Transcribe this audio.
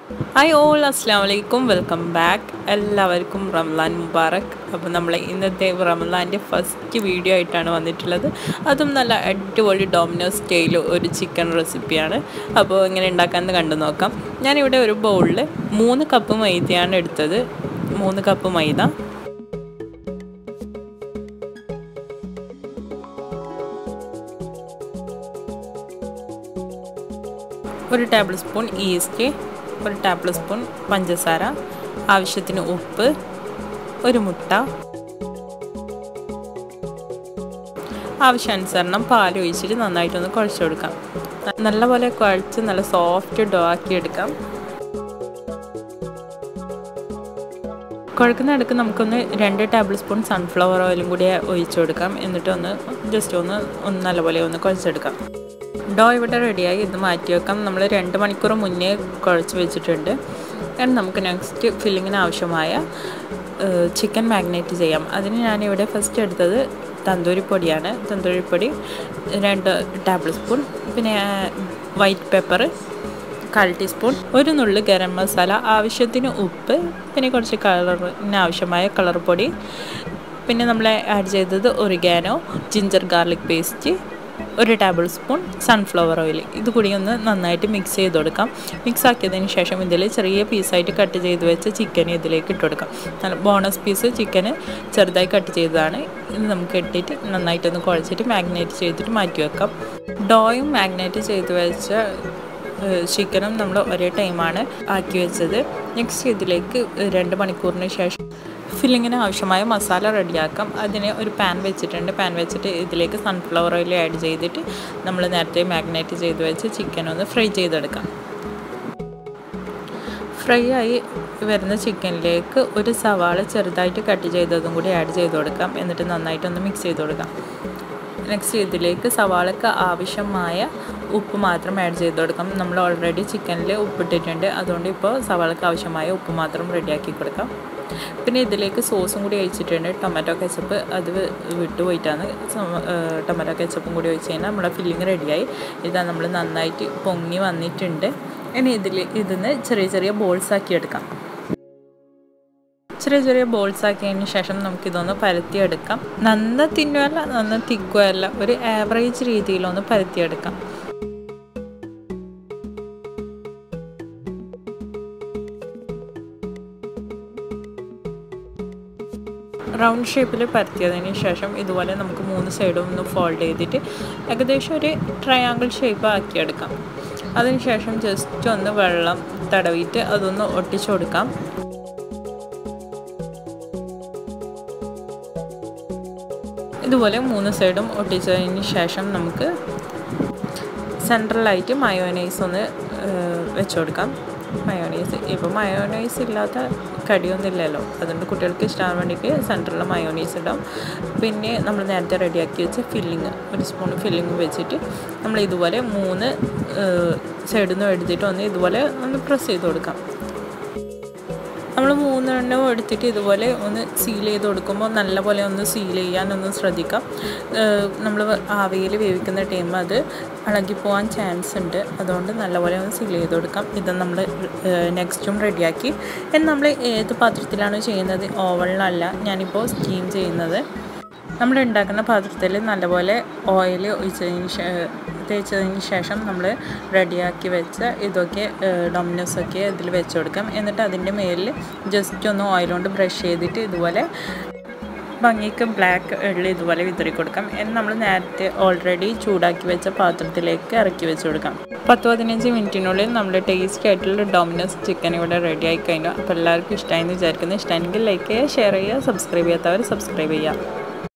hi all അസ്സാം വലൈക്കും welcome back എല്ലാവർക്കും റംലാൻ മുബാറക് അപ്പോൾ നമ്മൾ ഇന്നത്തെ റംലാൻ്റെ ഫസ്റ്റ് വീഡിയോ ആയിട്ടാണ് വന്നിട്ടുള്ളത് അതും നല്ല അടിപൊളി ഡോമിനോസ് സ്റ്റൈൽ ഒരു ചിക്കൻ റെസിപ്പിയാണ് അപ്പോൾ എങ്ങനെ ഉണ്ടാക്കാമെന്ന് കണ്ടു നോക്കാം ഞാനിവിടെ ഒരു ബൗളിൽ മൂന്ന് കപ്പ് മൈദയാണ് എടുത്തത് മൂന്ന് കപ്പ് മൈദ ഒരു ടേബിൾ സ്പൂൺ ഈസ്റ്റ് ഒരു ടേബിൾ സ്പൂൺ പഞ്ചസാര ആവശ്യത്തിന് ഉപ്പ് ഒരു മുട്ട ആവശ്യാനുസരണം പാൽ ഒഴിച്ചിട്ട് നന്നായിട്ടൊന്ന് കുഴച്ച് കൊടുക്കാം നല്ലപോലെ കുഴച്ച് നല്ല സോഫ്റ്റ് ഡോ ആക്കി എടുക്കാം കുഴക്കുന്ന ഇടയ്ക്ക് നമുക്കൊന്ന് രണ്ട് ടേബിൾ സ്പൂൺ സൺഫ്ലവർ ഓയിലും കൂടി ഒഴിച്ചു കൊടുക്കാം എന്നിട്ട് ഒന്ന് ജസ്റ്റ് ഒന്ന് ഒന്ന് നല്ലപോലെ ഒന്ന് കുഴച്ചെടുക്കാം ഡോ ഇവിടെ റെഡിയായി ഇത് മാറ്റി വെക്കാം നമ്മൾ രണ്ട് മണിക്കൂർ മുന്നേ കുഴച്ച് വെച്ചിട്ടുണ്ട് കാരണം നമുക്ക് നെക്സ്റ്റ് ഫില്ലിങ്ങിന് ആവശ്യമായ ചിക്കൻ മാഗ്നേറ്റ് ചെയ്യാം അതിന് ഞാനിവിടെ ഫസ്റ്റ് എടുത്തത് തന്തൂരിപ്പൊടിയാണ് തന്തൂരിപ്പൊടി രണ്ട് ടേബിൾ സ്പൂൺ പിന്നെ വൈറ്റ് പെപ്പർ കാൽ ടീസ്പൂൺ ഒരു നുള്ളു ഗരം മസാല ആവശ്യത്തിന് ഉപ്പ് പിന്നെ കുറച്ച് കളറിന് ആവശ്യമായ കളർ പൊടി പിന്നെ നമ്മൾ ആഡ് ചെയ്തത് ഒറിഗാനോ ജിഞ്ചർ ഗാർലിക് പേസ്റ്റ് ഒരു ടേബിൾ സ്പൂൺ സൺഫ്ലവർ ഓയിൽ ഇത് കൂടി ഒന്ന് നന്നായിട്ട് മിക്സ് ചെയ്ത് കൊടുക്കാം മിക്സ് ആക്കിയതിന് ശേഷം ഇതിൽ ചെറിയ പീസായിട്ട് കട്ട് ചെയ്ത് വെച്ച് ചിക്കൻ ഇതിലേക്ക് ഇട്ട് കൊടുക്കാം നല്ല ബോണസ് പീസ് ചിക്കന് ചെറുതായി കട്ട് ചെയ്തതാണ് ഇത് നമുക്ക് ഇട്ടിട്ട് നന്നായിട്ടൊന്ന് കുഴച്ചിട്ട് മാഗ്നേറ്റ് ചെയ്തിട്ട് മാറ്റി വെക്കാം ഡോയും മാഗ്നേറ്റ് ചെയ്ത് വെച്ച ചിക്കനും നമ്മൾ ഒരേ ടൈമാണ് ആക്കി വെച്ചത് നെക്സ്റ്റ് ഇതിലേക്ക് രണ്ട് മണിക്കൂറിന് ശേഷം ഫില്ലിങ്ങിന് ആവശ്യമായ മസാല റെഡിയാക്കാം അതിന് ഒരു പാൻ വെച്ചിട്ടുണ്ട് പാൻ വെച്ചിട്ട് ഇതിലേക്ക് സൺഫ്ലവർ ഓയിൽ ആഡ് ചെയ്തിട്ട് നമ്മൾ നേരത്തെ മാഗ്നേറ്റ് ചെയ്ത് വെച്ച് ചിക്കൻ ഒന്ന് ഫ്രൈ ചെയ്തെടുക്കാം ഫ്രൈ ആയി വരുന്ന ചിക്കനിലേക്ക് ഒരു സവാള ചെറുതായിട്ട് കട്ട് ചെയ്തതും കൂടി ആഡ് ചെയ്ത് കൊടുക്കാം എന്നിട്ട് നന്നായിട്ടൊന്ന് മിക്സ് ചെയ്ത് കൊടുക്കാം നെക്സ്റ്റ് ഇതിലേക്ക് സവാളക്ക് ആവശ്യമായ ഉപ്പ് മാത്രം ആഡ് ചെയ്ത് കൊടുക്കാം നമ്മൾ ഓൾറെഡി ചിക്കനിൽ ഉപ്പിട്ടിട്ടുണ്ട് അതുകൊണ്ട് ഇപ്പോൾ സവാളക്ക് ആവശ്യമായ ഉപ്പ് മാത്രം റെഡിയാക്കി കൊടുക്കാം പിന്നെ ഇതിലേക്ക് സോസും കൂടി ഒഴിച്ചിട്ടുണ്ട് ടൊമാറ്റോ കെച്ചപ്പ് അത് വിട്ടുപോയിട്ടാണ് ടൊമാറ്റോ കെച്ചപ്പും കൂടി ഒഴിച്ച് കഴിഞ്ഞാൽ നമ്മുടെ ഫില്ലിങ് റെഡിയായി ഇതാ നമ്മൾ നന്നായിട്ട് പൊങ്ങി വന്നിട്ടുണ്ട് ഇനി ഇതിൽ ഇതിന്ന് ചെറിയ ചെറിയ ബോൾസ് ആക്കി എടുക്കാം ചെറിയ ചെറിയ ബോൾസ് ആക്കിയതിന് ശേഷം നമുക്കിതൊന്ന് പരത്തിയെടുക്കാം നന്ന തിന്നുമല്ല നന്ന തിക്കുമല്ല ഒരു ആവറേജ് രീതിയിലൊന്ന് പരത്തിയെടുക്കാം റൗണ്ട് ഷേപ്പിൽ പരത്തിയതിന് ശേഷം ഇതുപോലെ നമുക്ക് മൂന്ന് സൈഡും ഒന്ന് ഫോൾഡ് ചെയ്തിട്ട് ഏകദേശം ഒരു ട്രയാങ്കിൾ ഷേപ്പ് ആക്കിയെടുക്കാം അതിനുശേഷം ജസ്റ്റ് ഒന്ന് വെള്ളം തടവിയിട്ട് അതൊന്ന് ഒട്ടിച്ചു കൊടുക്കാം ഇതുപോലെ മൂന്ന് സൈഡും ഒട്ടിച്ചതിന് ശേഷം നമുക്ക് സെൻട്രലായിട്ട് മയോനൈസ് ഒന്ന് വെച്ച് കൊടുക്കാം മയോണൈസ് ഇപ്പോൾ മയോണൈസ് ഇല്ലാത്ത കടിയൊന്നും ഇല്ലല്ലോ അതുകൊണ്ട് കുട്ടികൾക്ക് ഇഷ്ടമാകാൻ വേണ്ടിയിട്ട് സെൻറ്ററിൽ മയോണൈസ് ഇടാം പിന്നെ നമ്മൾ നേരത്തെ റെഡിയാക്കി വെച്ച ഫില്ലിങ് ഒരു സ്പൂൺ ഫില്ലിങ് വെച്ചിട്ട് നമ്മൾ ഇതുപോലെ മൂന്ന് സൈഡിൽ നിന്ന് എടുത്തിട്ട് ഒന്ന് ഇതുപോലെ ഒന്ന് പ്രസ് ചെയ്ത് കൊടുക്കാം നമ്മൾ മൂന്നെണ്ണം എടുത്തിട്ട് ഇതുപോലെ ഒന്ന് സീൽ ചെയ്ത് കൊടുക്കുമ്പോൾ നല്ലപോലെ ഒന്ന് സീൽ ചെയ്യാനൊന്ന് ശ്രദ്ധിക്കാം നമ്മൾ ആവിയിൽ വേവിക്കുന്ന ടൈം അത് ഇളകിപ്പോവാൻ ചാൻസ് ഉണ്ട് അതുകൊണ്ട് നല്ലപോലെ ഒന്ന് സീൽ ചെയ്ത് കൊടുക്കാം ഇത് നമ്മൾ നെക്സ്റ്റും റെഡിയാക്കി എന്ന് നമ്മൾ ഏത് പാത്രത്തിലാണ് ചെയ്യുന്നത് ഓവണിലല്ല ഞാനിപ്പോൾ സ്റ്റീം ചെയ്യുന്നത് നമ്മൾ ഉണ്ടാക്കുന്ന പാത്രത്തിൽ നല്ലപോലെ ഓയിൽ ഒഴിച്ചതിന് തേച്ചതിന് ശേഷം നമ്മൾ റെഡിയാക്കി വെച്ച ഇതൊക്കെ ഡൊമിനോസൊക്കെ ഇതിൽ വെച്ച് കൊടുക്കാം എന്നിട്ട് അതിൻ്റെ മേലിൽ ജസ്റ്റ് ഒന്ന് ഓയിൽ കൊണ്ട് ബ്രഷ് ചെയ്തിട്ട് ഇതുപോലെ ഭംഗിക്ക് ബ്ലാക്ക് എള്ളി ഇതുപോലെ വിതറി കൊടുക്കാം എന്ന് നമ്മൾ നേരത്തെ ഓൾറെഡി ചൂടാക്കി വെച്ച പാത്രത്തിലേക്ക് ഇറക്കി വെച്ച് കൊടുക്കാം പത്ത് പതിനഞ്ച് മിനിറ്റിനുള്ളിൽ നമ്മുടെ ടേസ്റ്റി ആയിട്ടുള്ള ഡൊമിനോസ് ചിക്കൻ ഇവിടെ റെഡി ആയി കഴിഞ്ഞു അപ്പോൾ എല്ലാവർക്കും ഇഷ്ടമായി എന്ന് വിചാരിക്കുന്നു ഇഷ്ടമായെങ്കിൽ ലൈക്ക് ചെയ്യുക ഷെയർ ചെയ്യുക സബ്സ്ക്രൈബ് ചെയ്യാത്തവർ സബ്സ്ക്രൈബ് ചെയ്യുക